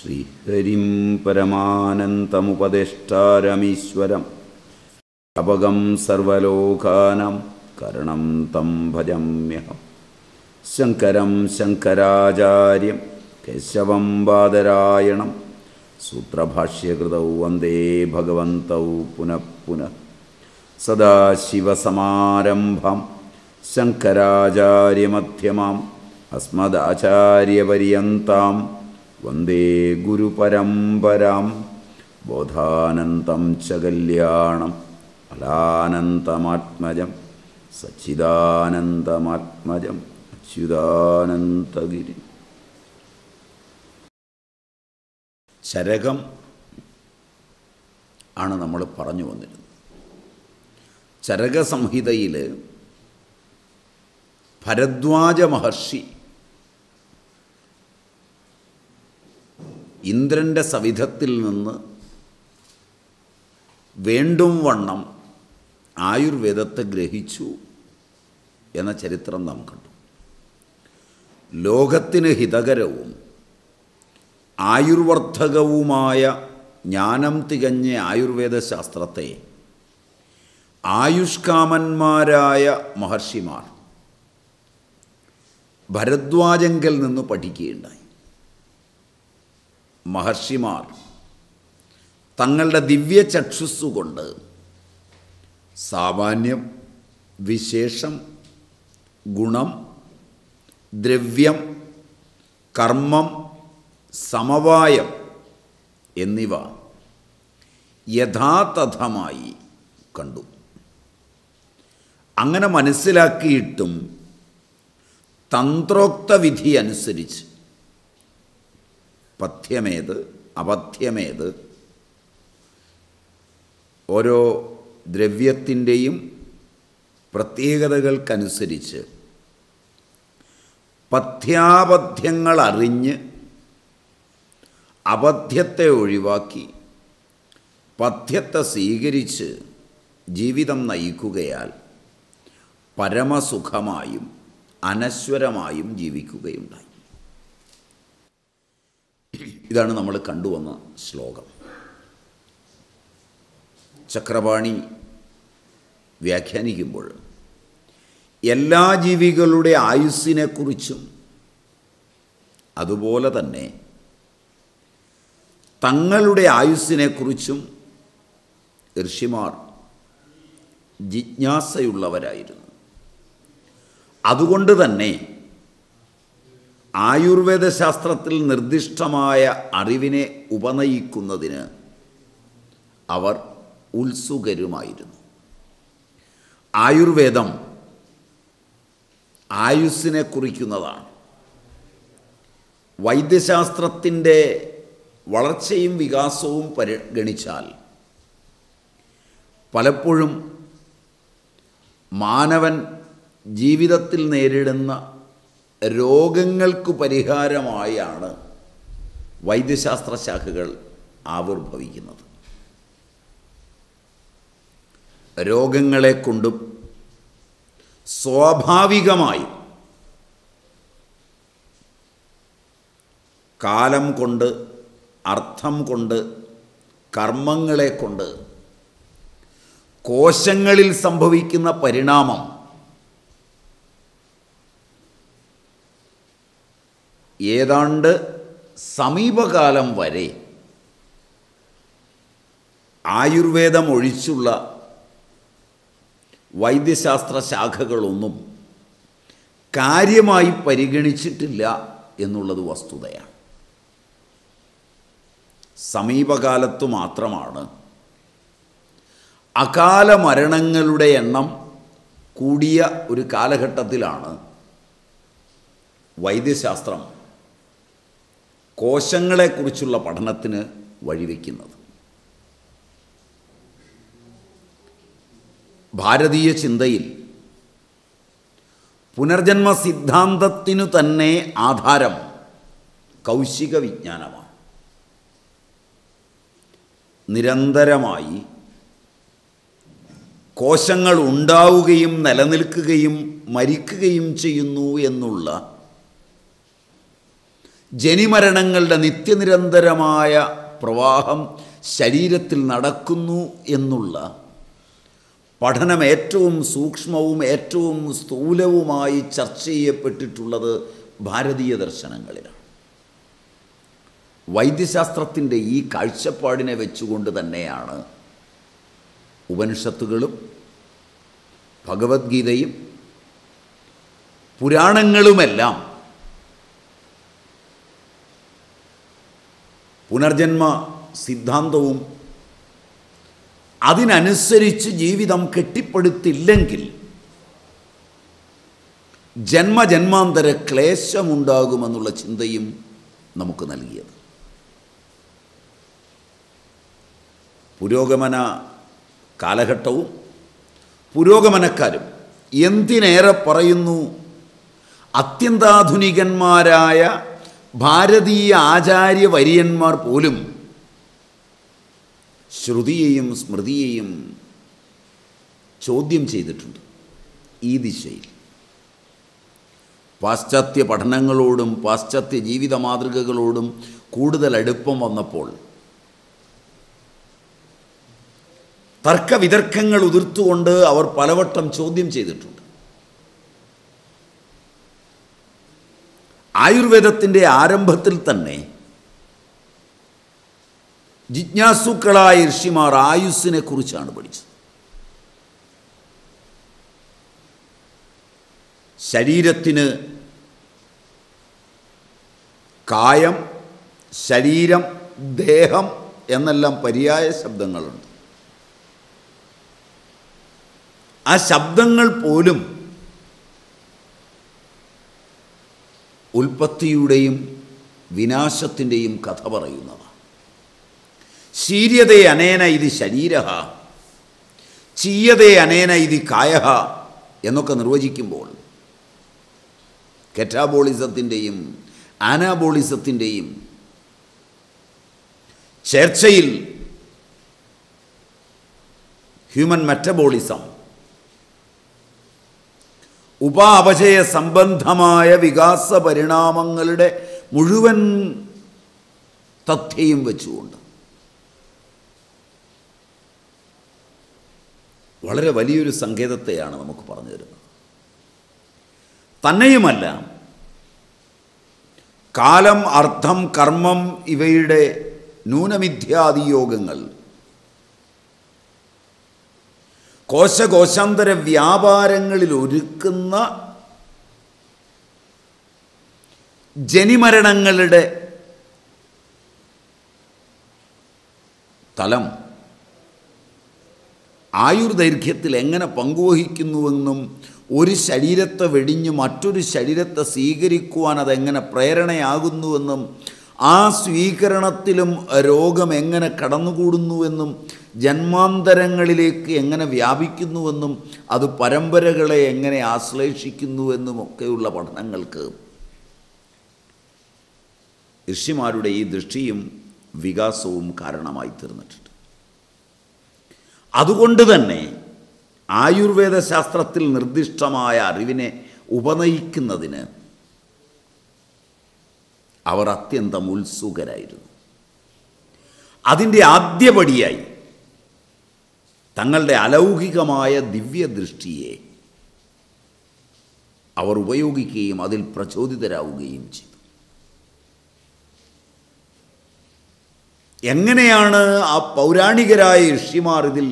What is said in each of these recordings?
ശ്രീഹരിം പരമാനന്തമുപദേഷ്ടാരമീശ്വരം അപകം സർവലോകാനം കരണം തം ഭജമ്യഹം ശങ്കരം ശങ്കരാചാര്യം കേശവം ബാദരായണം സൂത്രഭാഷ്യകൃതൗ വന്ദേ ഭഗവന്തൗ പുനഃ പുനഃ സദാശിവസമാരംഭം ശങ്കരാചാര്യമധ്യമാം അസ്മദാചാര്യപര്യന്താം വന്ദേ ഗുരുപരമ്പരാം ബോധാനന്തം ച കല്യാണം ഫലാനന്തമാത്മജം സച്ചിദാനന്ദമാത്മജം അച്യുതാനന്തഗിരി ചരകം ആണ് നമ്മൾ പറഞ്ഞു വന്നിരുന്നത് ചരകസംഹിതയിൽ ഭരദ്വാജ മഹർഷി ഇന്ദ്രൻ്റെ സവിധത്തിൽ നിന്ന് വേണ്ടും വണ്ണം ആയുർവേദത്തെ ഗ്രഹിച്ചു എന്ന ചരിത്രം നാം കണ്ടു ലോകത്തിന് ഹിതകരവും ആയുർവർദ്ധകവുമായ ജ്ഞാനം തികഞ്ഞ ആയുർവേദ ശാസ്ത്രത്തെ ആയുഷ്കാമന്മാരായ മഹർഷിമാർ ഭരദ്വാജങ്കൽ നിന്ന് പഠിക്കുകയുണ്ടായി മഹർഷിമാർ തങ്ങളുടെ ദിവ്യ ചക്ഷുസ്സുകൊണ്ട് സാമാന്യം വിശേഷം ഗുണം ദ്രവ്യം കർമ്മം സമവായം എന്നിവ യഥാതഥമായി കണ്ടു അങ്ങനെ മനസ്സിലാക്കിയിട്ടും തന്ത്രോക്ത വിധി അനുസരിച്ച് പഥ്യമേത് അപഥ്യമേത് ഓരോ ദ്രവ്യത്തിൻ്റെയും പ്രത്യേകതകൾക്കനുസരിച്ച് പഥ്യാപഥ്യങ്ങൾ അറിഞ്ഞ് അപഥ്യത്തെ ഒഴിവാക്കി പഥ്യത്തെ സ്വീകരിച്ച് ജീവിതം നയിക്കുകയാൽ പരമസുഖമായും അനശ്വരമായും ജീവിക്കുകയുണ്ടായി ഇതാണ് നമ്മൾ കണ്ടുവന്ന ശ്ലോകം ചക്രപാണി വ്യാഖ്യാനിക്കുമ്പോൾ എല്ലാ ജീവികളുടെ ആയുസ്സിനെക്കുറിച്ചും അതുപോലെ തന്നെ തങ്ങളുടെ ആയുസ്സിനെക്കുറിച്ചും ഋഷിമാർ ജിജ്ഞാസയുള്ളവരായിരുന്നു അതുകൊണ്ട് തന്നെ ആയുർവേദ ശാസ്ത്രത്തിൽ നിർദ്ദിഷ്ടമായ അറിവിനെ ഉപനയിക്കുന്നതിന് അവർ ഉത്സുകരുമായിരുന്നു ആയുർവേദം ആയുസ്സിനെ കുറിക്കുന്നതാണ് വൈദ്യശാസ്ത്രത്തിൻ്റെ വളർച്ചയും വികാസവും പരിഗണിച്ചാൽ പലപ്പോഴും മാനവൻ ജീവിതത്തിൽ നേരിടുന്ന രോഗങ്ങൾക്ക് പരിഹാരമായാണ് വൈദ്യശാസ്ത്ര ശാഖകൾ ആവിർഭവിക്കുന്നത് രോഗങ്ങളെ കൊണ്ടും സ്വാഭാവികമായും കാലം കൊണ്ട് അർത്ഥം കൊണ്ട് കർമ്മങ്ങളെ കൊണ്ട് കോശങ്ങളിൽ സംഭവിക്കുന്ന പരിണാമം ഏതാണ്ട് സമീപകാലം വരെ ആയുർവേദം ഒഴിച്ചുള്ള വൈദ്യശാസ്ത്ര ശാഖകളൊന്നും കാര്യമായി പരിഗണിച്ചിട്ടില്ല എന്നുള്ളത് വസ്തുതയാണ് സമീപകാലത്തു മാത്രമാണ് അകാല മരണങ്ങളുടെ എണ്ണം കൂടിയ ഒരു കാലഘട്ടത്തിലാണ് വൈദ്യശാസ്ത്രം കോശങ്ങളെക്കുറിച്ചുള്ള പഠനത്തിന് വഴിവെക്കുന്നത് ഭാരതീയ ചിന്തയിൽ പുനർജന്മ സിദ്ധാന്തത്തിനു തന്നെ ആധാരം കൗശിക വിജ്ഞാനമാണ് നിരന്തരമായി കോശങ്ങൾ ഉണ്ടാവുകയും നിലനിൽക്കുകയും മരിക്കുകയും ചെയ്യുന്നു എന്നുള്ള ജനിമരണങ്ങളുടെ നിത്യനിരന്തരമായ പ്രവാഹം ശരീരത്തിൽ നടക്കുന്നു എന്നുള്ള പഠനം ഏറ്റവും സൂക്ഷ്മവും ഏറ്റവും സ്ഥൂലവുമായി ചർച്ച ചെയ്യപ്പെട്ടിട്ടുള്ളത് ഭാരതീയ ദർശനങ്ങളിലാണ് വൈദ്യശാസ്ത്രത്തിൻ്റെ ഈ കാഴ്ചപ്പാടിനെ വെച്ചുകൊണ്ട് തന്നെയാണ് ഉപനിഷത്തുകളും ഭഗവത്ഗീതയും പുരാണങ്ങളുമെല്ലാം പുനർജന്മ സിദ്ധാന്തവും അതിനനുസരിച്ച് ജീവിതം കെട്ടിപ്പടുത്തില്ലെങ്കിൽ ജന്മജന്മാന്തര ക്ലേശമുണ്ടാകുമെന്നുള്ള ചിന്തയും നമുക്ക് നൽകിയത് പുരോഗമന കാലഘട്ടവും പുരോഗമനക്കാരും എന്തിനേറെ പറയുന്നു അത്യന്താധുനികന്മാരായ ഭാരതീയ ആചാര്യവര്യന്മാർ പോലും ശ്രുതിയെയും സ്മൃതിയെയും ചോദ്യം ചെയ്തിട്ടുണ്ട് ഈ ദിശയിൽ പാശ്ചാത്യ പഠനങ്ങളോടും പാശ്ചാത്യ ജീവിത മാതൃകകളോടും കൂടുതൽ അടുപ്പം വന്നപ്പോൾ തർക്കവിതർക്കങ്ങൾ ഉതിർത്തുകൊണ്ട് അവർ പലവട്ടം ചോദ്യം ചെയ്തിട്ടുണ്ട് ആയുർവേദത്തിൻ്റെ ആരംഭത്തിൽ തന്നെ ജിജ്ഞാസുക്കളായ ഋഷിമാർ ആയുസ്സിനെ കുറിച്ചാണ് പഠിച്ചത് ശരീരത്തിന് കായം ശരീരം ദേഹം എന്നെല്ലാം പര്യായ ശബ്ദങ്ങളുണ്ട് ആ ശബ്ദങ്ങൾ പോലും ഉൽപ്പത്തിയുടെയും വിനാശത്തിൻ്റെയും കഥ പറയുന്നതാണ് ശീര്യതേ അനേന ഇത് ശരീര ചീയതേ അനേന ഇത് കായ എന്നൊക്കെ നിർവചിക്കുമ്പോൾ കെറ്റാബോളിസത്തിൻ്റെയും ആനാബോളിസത്തിൻ്റെയും ചേർച്ചയിൽ ഹ്യൂമൻ മെറ്റബോളിസം ഉപാപചയ സംബന്ധമായ വികാസ പരിണാമങ്ങളുടെ മുഴുവൻ തഥ്യയും വെച്ചുകൊണ്ട് വളരെ വലിയൊരു സങ്കേതത്തെയാണ് നമുക്ക് പറഞ്ഞു തരുന്നത് തന്നെയുമല്ല കാലം അർത്ഥം കർമ്മം ഇവയുടെ ന്യൂനമിഥ്യാദിയോഗങ്ങൾ കോശകോശാന്തര വ്യാപാരങ്ങളിൽ ഒരുക്കുന്ന ജനിമരണങ്ങളുടെ തലം ആയുർദൈർഘ്യത്തിൽ എങ്ങനെ പങ്കുവഹിക്കുന്നുവെന്നും ഒരു ശരീരത്തെ വെടിഞ്ഞ് മറ്റൊരു ശരീരത്തെ സ്വീകരിക്കുവാൻ അതെങ്ങനെ പ്രേരണയാകുന്നുവെന്നും ആ സ്വീകരണത്തിലും രോഗം എങ്ങനെ കടന്നുകൂടുന്നുവെന്നും ജന്മാന്തരങ്ങളിലേക്ക് എങ്ങനെ വ്യാപിക്കുന്നുവെന്നും അത് പരമ്പരകളെ എങ്ങനെ ആശ്ലേഷിക്കുന്നുവെന്നും ഒക്കെയുള്ള പഠനങ്ങൾക്ക് ഋഷിമാരുടെ ഈ ദൃഷ്ടിയും വികാസവും കാരണമായി തീർന്നിട്ടുണ്ട് അതുകൊണ്ട് തന്നെ ആയുർവേദ ശാസ്ത്രത്തിൽ നിർദ്ദിഷ്ടമായ അറിവിനെ ഉപനയിക്കുന്നതിന് അവർ അത്യന്തം ഉത്സുകരായിരുന്നു അതിൻ്റെ ആദ്യപടിയായി തങ്ങളുടെ അലൗകികമായ ദിവ്യദൃഷ്ടിയെ അവർ ഉപയോഗിക്കുകയും അതിൽ പ്രചോദിതരാവുകയും ചെയ്തു എങ്ങനെയാണ് ആ പൗരാണികരായ ഋഷിമാർ ഇതിൽ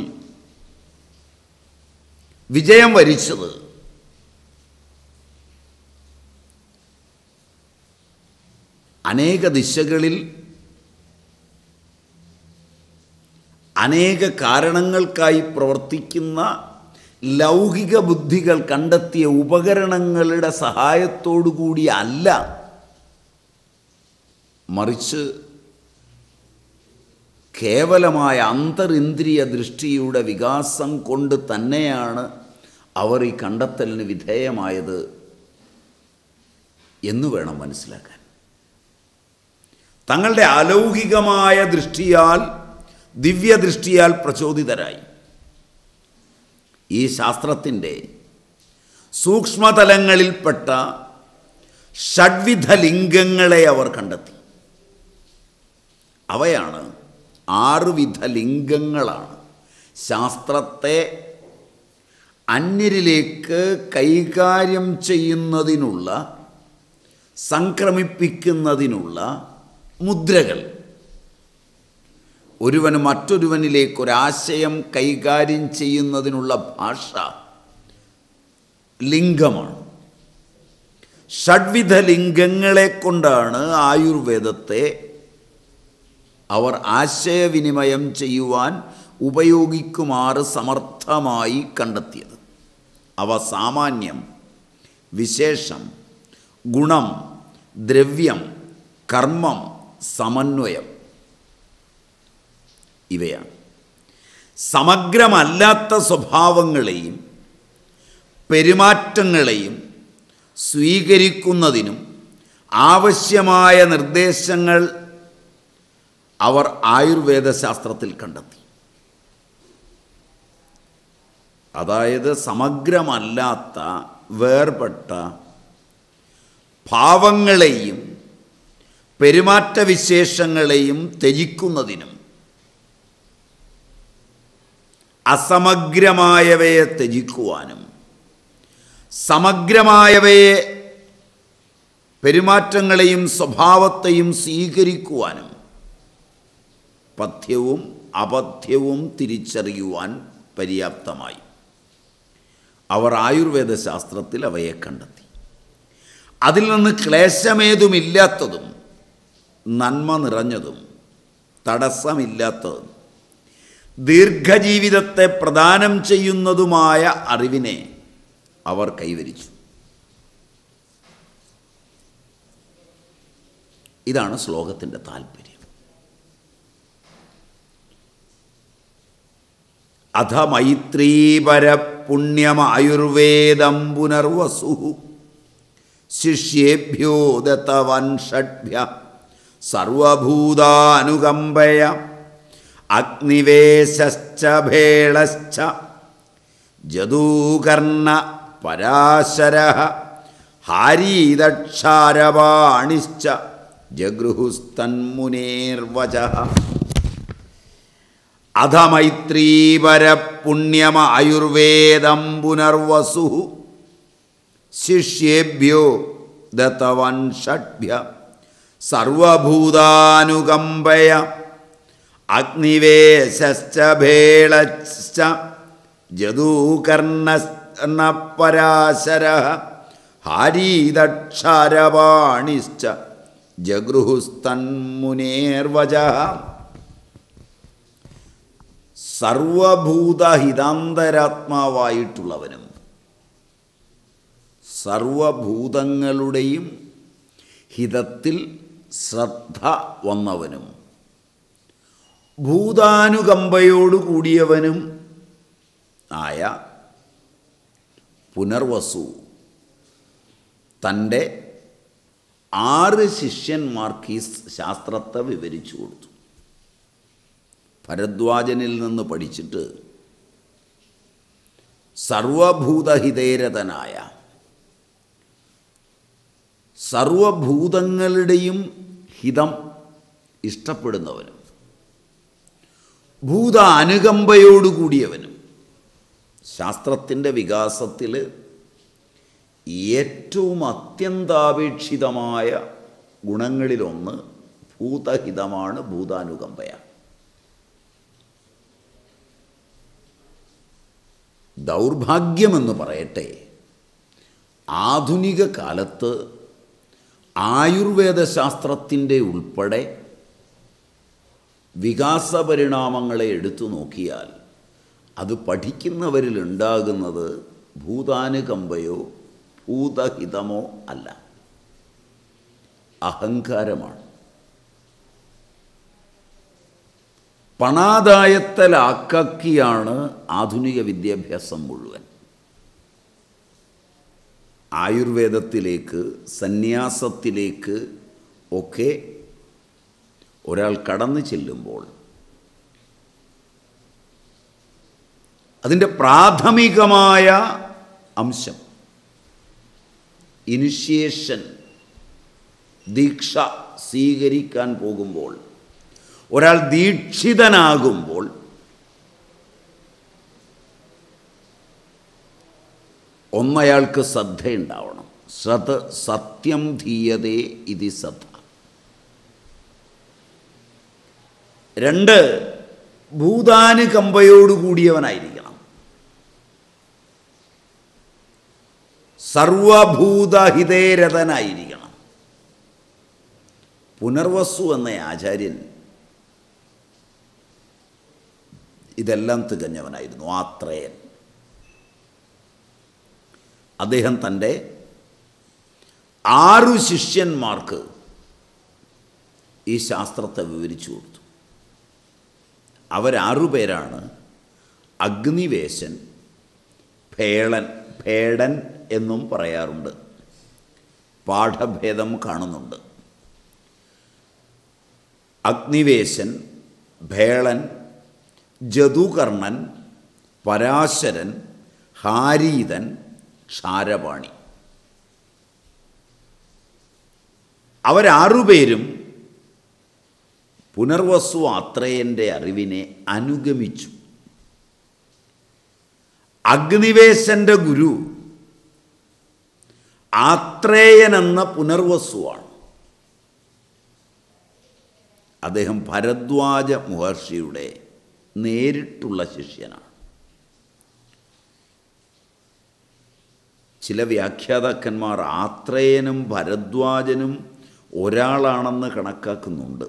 വിജയം വരിച്ചത് അനേക ദിശകളിൽ അനേക കാരണങ്ങൾക്കായി പ്രവർത്തിക്കുന്ന ലൗകിക ബുദ്ധികൾ കണ്ടെത്തിയ ഉപകരണങ്ങളുടെ സഹായത്തോടു കൂടി അല്ല മറിച്ച് കേവലമായ അന്തരിന്ദ്രിയ ദൃഷ്ടിയുടെ വികാസം കൊണ്ട് തന്നെയാണ് അവർ ഈ കണ്ടെത്തലിന് വിധേയമായത് എന്ന് വേണം മനസ്സിലാക്കാൻ തങ്ങളുടെ അലൗകികമായ ദൃഷ്ടിയാൽ ദിവ്യദൃഷ്ടിയാൽ പ്രചോദിതരായി ഈ ശാസ്ത്രത്തിൻ്റെ സൂക്ഷ്മതലങ്ങളിൽപ്പെട്ട ഷഡ്വിധ ലിംഗങ്ങളെ അവർ കണ്ടെത്തി അവയാണ് ആറുവിധ ലിംഗങ്ങളാണ് ശാസ്ത്രത്തെ അന്യരിലേക്ക് കൈകാര്യം ചെയ്യുന്നതിനുള്ള സംക്രമിപ്പിക്കുന്നതിനുള്ള മുദ്രകൾ ഒരുവന് മറ്റൊരുവനിലേക്ക് ഒരാശയം കൈകാര്യം ചെയ്യുന്നതിനുള്ള ഭാഷ ലിംഗമാണ് ഷഡ്വിധ ലിംഗങ്ങളെ കൊണ്ടാണ് ആയുർവേദത്തെ അവർ ആശയവിനിമയം ചെയ്യുവാൻ ഉപയോഗിക്കുമാറ് സമർത്ഥമായി കണ്ടെത്തിയത് അവ സാമാന്യം വിശേഷം ഗുണം ദ്രവ്യം കർമ്മം സമന്വയം ഇവയാണ് സമഗ്രമല്ലാത്ത സ്വഭാവങ്ങളെയും പെരുമാറ്റങ്ങളെയും സ്വീകരിക്കുന്നതിനും ആവശ്യമായ നിർദ്ദേശങ്ങൾ അവർ ആയുർവേദ ശാസ്ത്രത്തിൽ കണ്ടെത്തി അതായത് സമഗ്രമല്ലാത്ത വേർപെട്ട ഭാവങ്ങളെയും പെരുമാറ്റവിശേഷങ്ങളെയും ത്യജിക്കുന്നതിനും അസമഗ്രമായവയെ ത്യജിക്കുവാനും സമഗ്രമായവയെ പെരുമാറ്റങ്ങളെയും സ്വഭാവത്തെയും സ്വീകരിക്കുവാനും പഥ്യവും അപഥ്യവും തിരിച്ചറിയുവാൻ പര്യാപ്തമായി അവർ ആയുർവേദ ശാസ്ത്രത്തിൽ അവയെ കണ്ടെത്തി അതിൽ നിന്ന് ക്ലേശമേതുമില്ലാത്തതും നന്മ നിറഞ്ഞതും തടസ്സമില്ലാത്തതും ദീർഘജീവിതത്തെ പ്രദാനം ചെയ്യുന്നതുമായ അറിവിനെ അവർ കൈവരിച്ചു ഇതാണ് ശ്ലോകത്തിൻ്റെ താല്പര്യം അഥ മൈത്രീപര പുണ്യമായുർവേദം പുനർവസു ശിഷ്യേഭ്യോ ദത്തവൻ ഷഡ്ഭ്യ സർവഭൂതാനുകമ്പയ അഗ്നിവേശ്ച ഭേളശ്ച ജദൂകർണ പരാശര ഹാരീദക്ഷാരവാണിശ്ച ജഗൃഹുസ്തന്മുനേർവച അധ മൈത്രീപര പുണ്യമായുർവേദം പുനർവസു ശിഷ്യേഭ്യോ ദത്തവൻ ഷഡ്ഭ്യ സർവഭൂതാനുകമ്പയ അഗ്നിവേശ്ച ഭേളശ്ച ജദൂകർണപരാശര ഹാരീദക്ഷാരവാണിശ്ച ജഗൃഹുസ്തന്മുനേർവച സർവഭൂതഹിതാന്തരാത്മാവായിട്ടുള്ളവനും സർവഭൂതങ്ങളുടെയും ഹിതത്തിൽ ശ്രദ്ധ വന്നവനും ഭൂതാനുകമ്പയോടു കൂടിയവനും ആയ പുനർവസു തൻ്റെ ആറ് ശിഷ്യന്മാർക്ക് ഈ ശാസ്ത്രത്തെ വിവരിച്ചു കൊടുത്തു ഭരദ്വാജനിൽ നിന്ന് പഠിച്ചിട്ട് സർവഭൂതഹിതേരതനായ സർവഭൂതങ്ങളുടെയും ഹിതം ഇഷ്ടപ്പെടുന്നവനും ഭൂത അനുകമ്പയോടുകൂടിയവനും ശാസ്ത്രത്തിൻ്റെ വികാസത്തിൽ ഏറ്റവും അത്യന്താപേക്ഷിതമായ ഗുണങ്ങളിലൊന്ന് ഭൂതഹിതമാണ് ഭൂതാനുകമ്പയാണ് ദൗർഭാഗ്യമെന്ന് പറയട്ടെ ആധുനിക കാലത്ത് ആയുർവേദ ശാസ്ത്രത്തിൻ്റെ ഉൾപ്പെടെ വികാസ പരിണാമങ്ങളെ എടുത്തു നോക്കിയാൽ അത് പഠിക്കുന്നവരിൽ ഉണ്ടാകുന്നത് ഭൂതാനുകമ്പയോ ഭൂതഹിതമോ അല്ല അഹങ്കാരമാണ് പണാദായത്തലാക്കിയാണ് ആധുനിക വിദ്യാഭ്യാസം മുഴുവൻ ആയുർവേദത്തിലേക്ക് സന്യാസത്തിലേക്ക് ഒക്കെ ഒരാൾ കടന്നു ചെല്ലുമ്പോൾ അതിൻ്റെ പ്രാഥമികമായ അംശം ഇനിഷ്യേഷൻ ദീക്ഷ സ്വീകരിക്കാൻ പോകുമ്പോൾ ഒരാൾ ദീക്ഷിതനാകുമ്പോൾ ഒന്നയാൾക്ക് ശ്രദ്ധയുണ്ടാവണം ശ്രദ്ധ സത്യം ധീയതേ ഇതി ശ്രദ്ധ രണ്ട് ഭൂതാനുകമ്പയോടുകൂടിയവനായിരിക്കണം സർവഭൂതഹിതേരഥനായിരിക്കണം പുനർവസു എന്ന ആചാര്യൻ ഇതെല്ലാം തികഞ്ഞവനായിരുന്നു ആത്രേയൻ അദ്ദേഹം തൻ്റെ ആറു ശിഷ്യന്മാർക്ക് ഈ ശാസ്ത്രത്തെ വിവരിച്ചു കൊടുത്തു അവരാറു പേരാണ് അഗ്നിവേശൻ ഭേളൻ ഭേടൻ എന്നും പറയാറുണ്ട് പാഠഭേദം കാണുന്നുണ്ട് അഗ്നിവേശൻ ഭേളൻ ജതുകർണൻ പരാശരൻ ഹാരീതൻ ക്ഷാരപാണി അവരാറുപേരും പുനർവസു ആത്രേയൻ്റെ അറിവിനെ അനുഗമിച്ചു അഗ്നിവേശൻ്റെ ഗുരു ആത്രേയൻ എന്ന പുനർവസുവാണ് അദ്ദേഹം ഭരദ്വാജ മഹർഷിയുടെ നേരിട്ടുള്ള ശിഷ്യനാണ് ചില വ്യാഖ്യാതാക്കന്മാർ ആത്രേയനും ഭരദ്വാജനും ഒരാളാണെന്ന് കണക്കാക്കുന്നുണ്ട്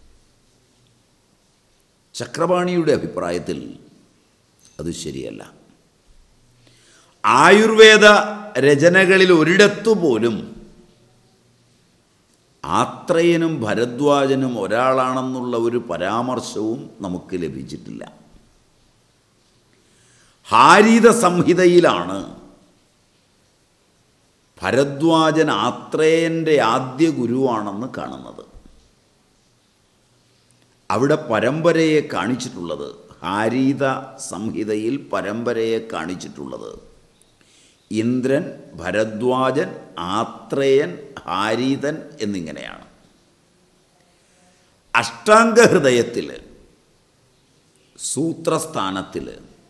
ചക്രപാണിയുടെ അഭിപ്രായത്തിൽ അത് ശരിയല്ല ആയുർവേദ രചനകളിൽ ഒരിടത്തു പോലും ആത്രേയനും ഭരദ്വാജനും ഒരാളാണെന്നുള്ള ഒരു പരാമർശവും നമുക്ക് ലഭിച്ചിട്ടില്ല ഹാരിത സംഹിതയിലാണ് ഭരദ്വാജൻ ആത്രേയൻ്റെ ആദ്യ ഗുരുവാണെന്ന് കാണുന്നത് അവിടെ പരമ്പരയെ കാണിച്ചിട്ടുള്ളത് ഹാരീത സംഹിതയിൽ പരമ്പരയെ കാണിച്ചിട്ടുള്ളത് ഇന്ദ്രൻ ഭരദ്വാജൻ ആത്രേയൻ ഹാരീതൻ എന്നിങ്ങനെയാണ് അഷ്ടാംഗഹൃദയത്തിൽ സൂത്രസ്ഥാനത്തിൽ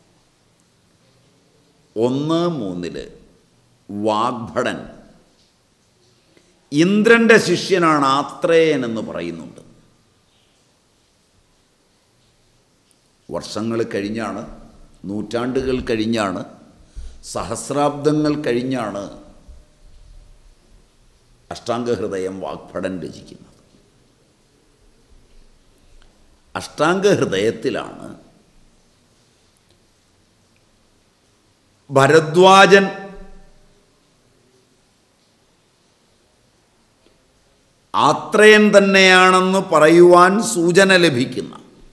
ഒന്ന് മൂന്നില് വാഗ്ഭടൻ ഇന്ദ്രൻ്റെ ശിഷ്യനാണ് ആത്രേയൻ എന്ന് പറയുന്നുണ്ട് വർഷങ്ങൾ കഴിഞ്ഞാണ് നൂറ്റാണ്ടുകൾ കഴിഞ്ഞാണ് സഹസ്രാബ്ദങ്ങൾ കഴിഞ്ഞാണ് അഷ്ടാംഗഹൃദയം വാഗ്ഭടൻ രചിക്കുന്നത് അഷ്ടാംഗഹൃദയത്തിലാണ് ഭരദ്വാജൻ ആത്രയൻ തന്നെയാണെന്ന് പറയുവാൻ സൂചന ലഭിക്കുന്ന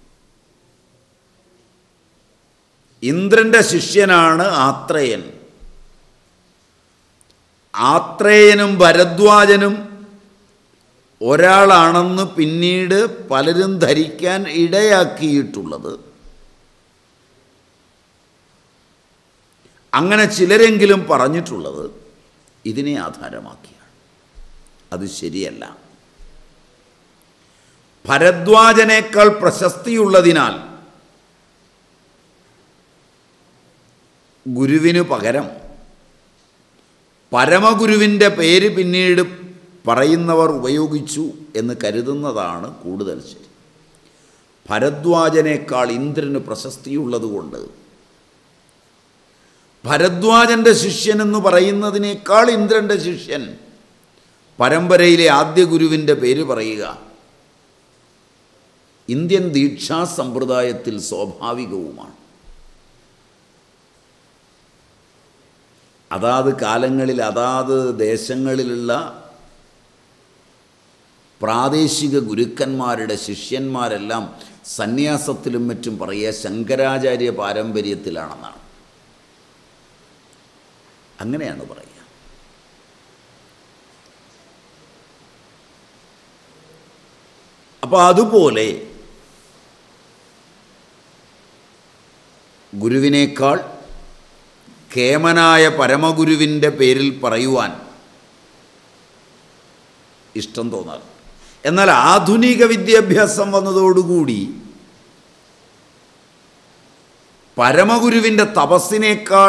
ഇന്ദ്രൻ്റെ ശിഷ്യനാണ് ആത്രേയൻ ആത്രേയനും ഭരദ്വാജനും ഒരാളാണെന്ന് പിന്നീട് പലരും ധരിക്കാൻ ഇടയാക്കിയിട്ടുള്ളത് അങ്ങനെ ചിലരെങ്കിലും പറഞ്ഞിട്ടുള്ളത് ഇതിനെ ആധാരമാക്കിയാണ് അത് ശരിയല്ല ഭരദ്വാജനേക്കാൾ പ്രശസ്തിയുള്ളതിനാൽ ഗുരുവിനു പകരം പരമഗുരുവിൻ്റെ പേര് പിന്നീട് പറയുന്നവർ ഉപയോഗിച്ചു എന്ന് കരുതുന്നതാണ് കൂടുതൽ ശരി ഭരദ്വാജനേക്കാൾ ഇന്ദ്രന് പ്രശസ്തിയുള്ളതുകൊണ്ട് ഭരദ്വാജൻ്റെ ശിഷ്യൻ എന്ന് പറയുന്നതിനേക്കാൾ ഇന്ദ്രൻ്റെ ശിഷ്യൻ പരമ്പരയിലെ ആദ്യ ഗുരുവിൻ്റെ പേര് പറയുക ഇന്ത്യൻ ദീക്ഷാ സമ്പ്രദായത്തിൽ സ്വാഭാവികവുമാണ് അതാത് കാലങ്ങളിൽ അതാത് ദേശങ്ങളിലുള്ള പ്രാദേശിക ഗുരുക്കന്മാരുടെ ശിഷ്യന്മാരെല്ലാം സന്യാസത്തിലും മറ്റും പറയുക ശങ്കരാചാര്യ പാരമ്പര്യത്തിലാണെന്നാണ് അങ്ങനെയാണ് പറയുക അപ്പോൾ അതുപോലെ ഗുരുവിനേക്കാൾ കേമനായ പരമഗുരുവിൻ്റെ പേരിൽ പറയുവാൻ ഇഷ്ടം തോന്നാറ് എന്നാൽ ആധുനിക വിദ്യാഭ്യാസം വന്നതോടുകൂടി പരമഗുരുവിൻ്റെ തപസ്സിനേക്കാൾ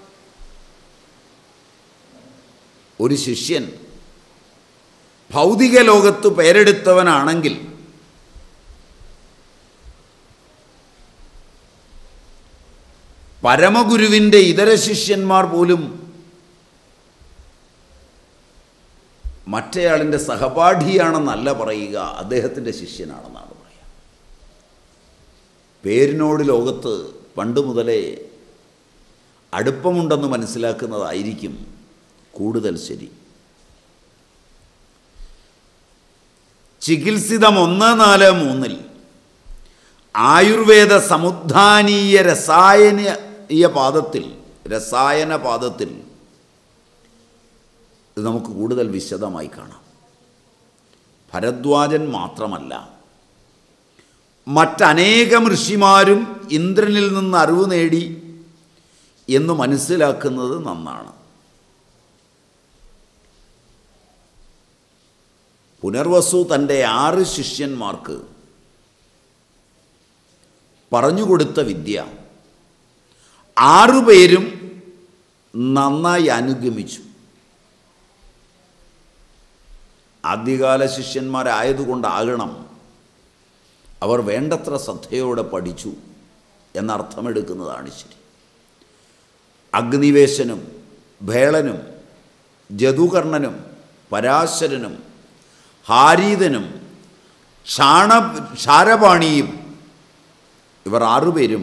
ഒരു ശിഷ്യൻ ഭൗതിക ലോകത്ത് പേരെടുത്തവനാണെങ്കിൽ പരമഗുരുവിൻ്റെ ഇതര ശിഷ്യന്മാർ പോലും മറ്റേയാളിൻ്റെ സഹപാഠിയാണെന്നല്ല പറയുക അദ്ദേഹത്തിൻ്റെ ശിഷ്യനാണെന്നാണ് പറയുക പേരിനോട് ലോകത്ത് പണ്ട് മുതലേ അടുപ്പമുണ്ടെന്ന് മനസ്സിലാക്കുന്നതായിരിക്കും കൂടുതൽ ശരി ചികിത്സിതം ഒന്ന് നാല് മൂന്നിൽ ആയുർവേദ സമുദ്ധാനീയ രസായനീയ പാദത്തിൽ രസായന പാദത്തിൽ ഇത് നമുക്ക് കൂടുതൽ വിശദമായി കാണാം ഭരദ്വാജൻ മാത്രമല്ല മറ്റനേകം ഋഷിമാരും ഇന്ദ്രനിൽ നിന്ന് അറിവ് നേടി എന്ന് മനസ്സിലാക്കുന്നത് നന്നാണ് പുനർവസു തൻ്റെ ആറ് ശിഷ്യന്മാർക്ക് പറഞ്ഞുകൊടുത്ത വിദ്യ ആറുപേരും നന്നായി അനുഗമിച്ചു ആദ്യകാല ശിഷ്യന്മാരായതുകൊണ്ടാകണം അവർ വേണ്ടത്ര ശ്രദ്ധയോടെ പഠിച്ചു എന്നർത്ഥമെടുക്കുന്നതാണ് ശരി അഗ്നിവേശനും ഭേളനും ജതുകർണനും പരാശരനും ഹാരീതനും ക്ഷാണ ക്ഷാരപാണിയും ഇവർ ആറുപേരും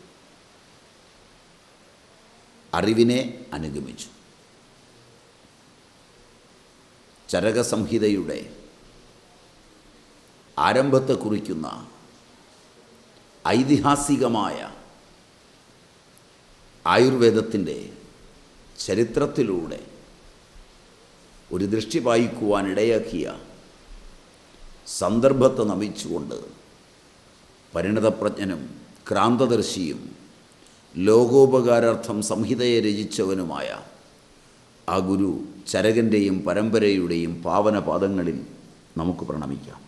അറിവിനെ അനുഗമിച്ചു ചരകസംഹിതയുടെ ആരംഭത്തെ കുറിക്കുന്ന ഐതിഹാസികമായ ആയുർവേദത്തിൻ്റെ ചരിത്രത്തിലൂടെ ഒരു ദൃഷ്ടി വായിക്കുവാൻ ഇടയാക്കിയ സന്ദർഭത്തെ നമിച്ചുകൊണ്ട് പരിണതപ്രജ്ഞനും ക്രാന്തദർശിയും ലോകോപകാരാർത്ഥം സംഹിതയെ രചിച്ചവനുമായ ആ ഗുരു ചരകൻ്റെയും പരമ്പരയുടെയും പാവന പാദങ്ങളിൽ നമുക്ക് പ്രണമിക്കാം